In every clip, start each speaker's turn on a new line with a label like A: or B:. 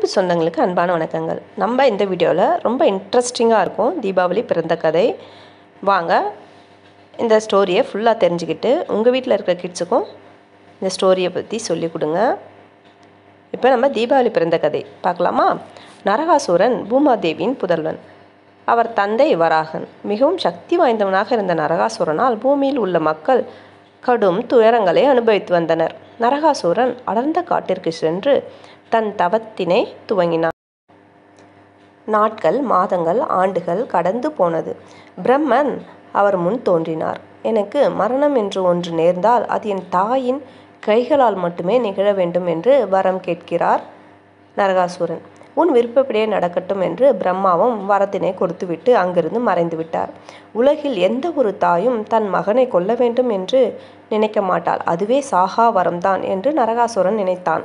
A: YouTube சொந்தங்களுக்கு அன்பான வணக்கங்கள் நம்ம இந்த வீடியோவில் ரொம்ப இன்ட்ரெஸ்டிங்காக இருக்கும் தீபாவளி பிறந்த கதை வாங்க இந்த ஸ்டோரியை ஃபுல்லாக தெரிஞ்சுக்கிட்டு உங்கள் வீட்டில் இருக்கிற கிட்ஸுக்கும் இந்த ஸ்டோரியை பற்றி சொல்லிக் கொடுங்க இப்போ நம்ம தீபாவளி பிறந்த கதை பார்க்கலாமா நரகாசூரன் பூமாதேவியின் புதல்வன் அவர் தந்தை வராகன் மிகவும் சக்தி வாய்ந்தவனாக இருந்த நரகாசுரனால் பூமியில் உள்ள மக்கள் கடும் துயரங்களை அனுபவித்து வந்தனர் நரகாசூரன் அடர்ந்த காட்டிற்கு சென்று தன் தவத்தினை துவங்கினான் நாட்கள் மாதங்கள் ஆண்டுகள் கடந்து போனது பிரம்மன் அவர் முன் தோன்றினார் எனக்கு மரணம் என்று ஒன்று நேர்ந்தால் அது என் தாயின் கைகளால் மட்டுமே நிகழ வேண்டும் என்று வரம் கேட்கிறார் நரகாசுரன் உன் விருப்பப்படியே நடக்கட்டும் என்று பிரம்மாவும் வரத்தினை கொடுத்துவிட்டு அங்கிருந்து மறைந்து விட்டார் உலகில் எந்த ஒரு தாயும் தன் மகனை கொல்ல வேண்டும் என்று நினைக்க மாட்டாள் அதுவே சாகா வரம்தான் என்று நரகாசுரன் நினைத்தான்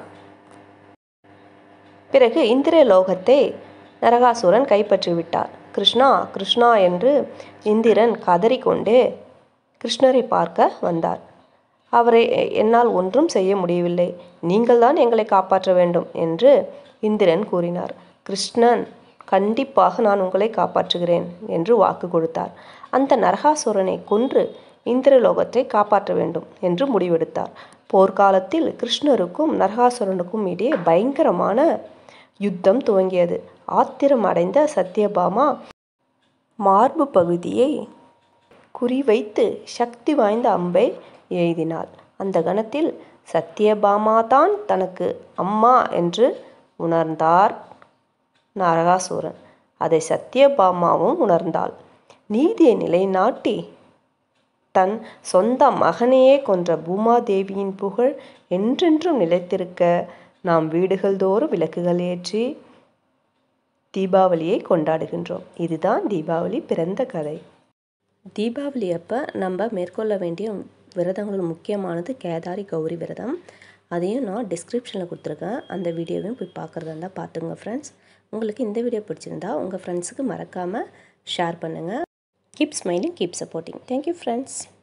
A: பிறகு இந்திரலோகத்தை நரகாசுரன் கைப்பற்றி விட்டார் கிருஷ்ணா கிருஷ்ணா என்று இந்திரன் கதறிக்கொண்டே கிருஷ்ணரை பார்க்க வந்தார் அவரை என்னால் ஒன்றும் செய்ய முடியவில்லை நீங்கள்தான் எங்களை காப்பாற்ற வேண்டும் என்று இந்திரன் கூறினார் கிருஷ்ணன் கண்டிப்பாக நான் உங்களை காப்பாற்றுகிறேன் என்று வாக்கு கொடுத்தார் அந்த நரகாசுரனை கொன்று இந்திரலோகத்தை காப்பாற்ற வேண்டும் என்று முடிவெடுத்தார் போர்க்காலத்தில் கிருஷ்ணருக்கும் நரகாசுரனுக்கும் இடையே பயங்கரமான யுத்தம் துவங்கியது ஆத்திரம் அடைந்த சத்யபாமா மார்பு பகுதியை குறிவைத்து சக்தி வாய்ந்த அம்பை எய்தினாள் அந்த கணத்தில் சத்யபாமா தான் தனக்கு அம்மா என்று உணர்ந்தார் நரகாசூரன் அதை சத்யபாமாவும் உணர்ந்தாள் நீதியை நிலைநாட்டி தன் சொந்த மகனையே கொன்ற பூமாதேவியின் புகழ் என்றென்றும் நிலைத்திருக்க நாம் வீடுகள் தோறும் விளக்குகள் ஏற்றி தீபாவளியை கொண்டாடுகின்றோம் இதுதான் தீபாவளி பிறந்த கதை தீபாவளி அப்போ நம்ம மேற்கொள்ள வேண்டிய விரதங்கள் முக்கியமானது கேதாரி கௌரி விரதம் அதையும் நான் டிஸ்கிரிப்ஷனில் கொடுத்துருக்கேன் அந்த வீடியோவையும் போய் பார்க்குறதா இருந்தால் பார்த்துங்க ஃப்ரெண்ட்ஸ் உங்களுக்கு இந்த வீடியோ பிடிச்சிருந்தா உங்கள் ஃப்ரெண்ட்ஸுக்கு மறக்காமல் ஷேர் பண்ணுங்கள் keep smiling keep supporting thank you friends